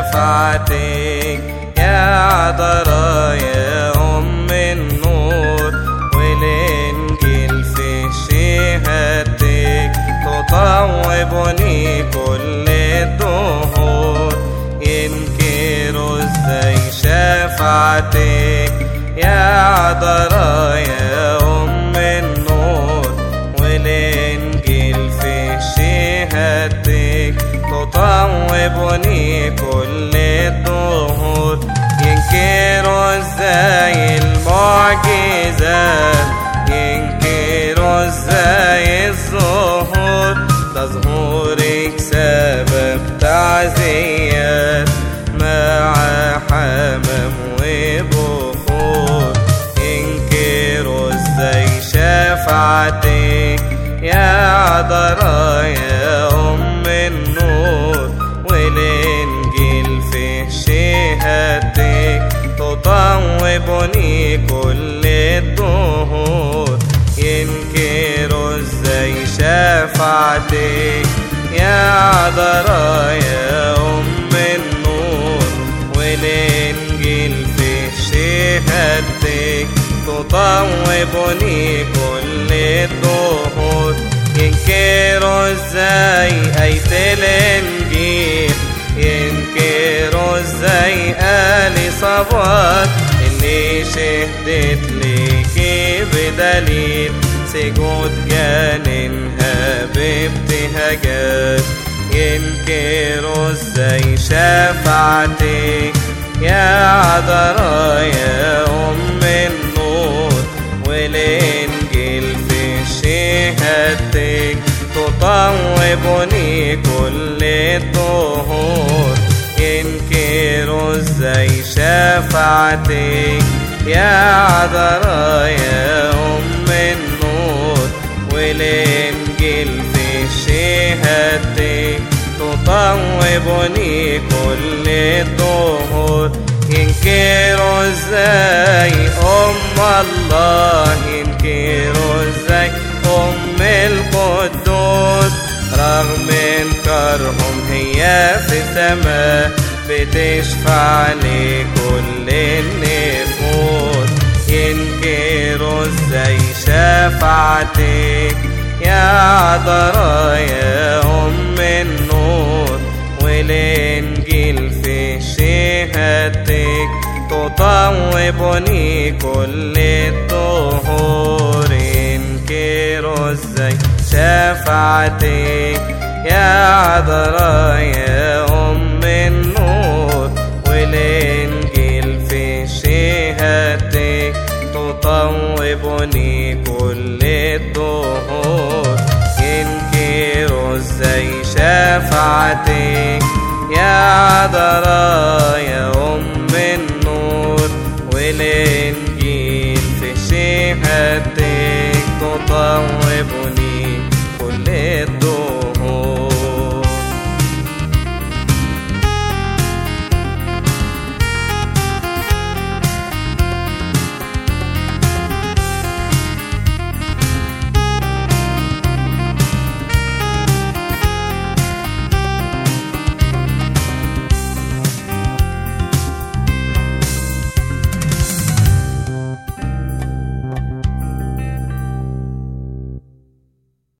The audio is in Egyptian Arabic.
شفاعتك يا عذراء يا أم النور والإنجيل في شهادتك تطوبني كل الدهور ينكروا ازاي شفاعتك يا عذراء يا أم النور والإنجيل في شهادتك تطوبني كل الدهور ينكروا ازاي المعجزات ينكروا ازاي الظهور ده ظهورك سبب تعزيات مع حمام وبخور ينكروا ازاي شفاعتك يا عذراء يا أم النور والإنجيل في شهادتك تطوبني كل الدهور ينكروا ازاي شفاعتك يا عذراء يا أم النور والإنجيل في شهادتك تطوبني كل الدهور ينكروا ازاي آية الإنجيل ينكروا ازاي آلي صبات اللي شهدت ليكي بدليل سجود جاننها بابتهاجات ينكروا ازاي شفاعتك يا عذراء يا أم النور والإنجيل في شهادتك تطوبني كل الدهور ينكروا ازاي شفاعتك يا عذراء يا أم النور والإنجيل في شهادتك تطوبني كل الدهور ينكروا ازاي أم الله ينكروا ازاي أم القدوس رغم انكارهم هي في السماء بتشفع لكل النفوس ينكروا ازاي شفاعتك يا عذراء يا أم النور والإنجيل في شهادتك تطوبني كل الدهور ينكروا ازاي شفاعتك يا عذراء يا أم النور والإنجيل في شهادتك تطوبني كل الدهور ينكروا ازاي شفاعتك يا عذراء